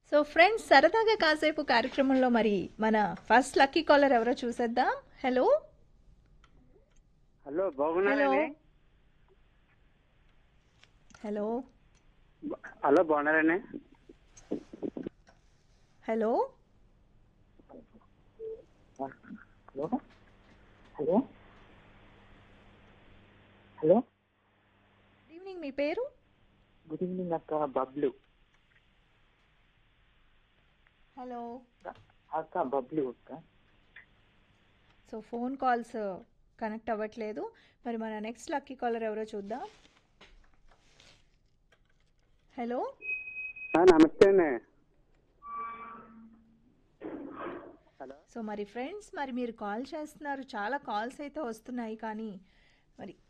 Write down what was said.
so friends సరదాగా కాసేపు కార్యక్రమంలో మరి మన ఫస్ట్ లక్కీ కాలర్ ఎవరో చూసేద్దాం హలో హలో బాగున్నారండి హలో బ- హలో బాగున్నారండి hello hello hello hello good evening మీ పేరు గుడ్ ఈవినింగ్ అక్క బబ్లు హలో అక్క బబ్లు అక్క సో ఫోన్ కాల్స్ కనెక్ట్ అవ్వట్లేదు మరి మన నెక్స్ట్ లక్కీ కాలర్ ఎవరో చూద్దాం హలో ఆ, నమస్తే అండి హలో సో మరి ఫ్రెండ్స్ మరి మీరు కాల్ చేస్తున్నారు చాలా కాల్స్ అయితే వస్తున్నాయి కానీ మరి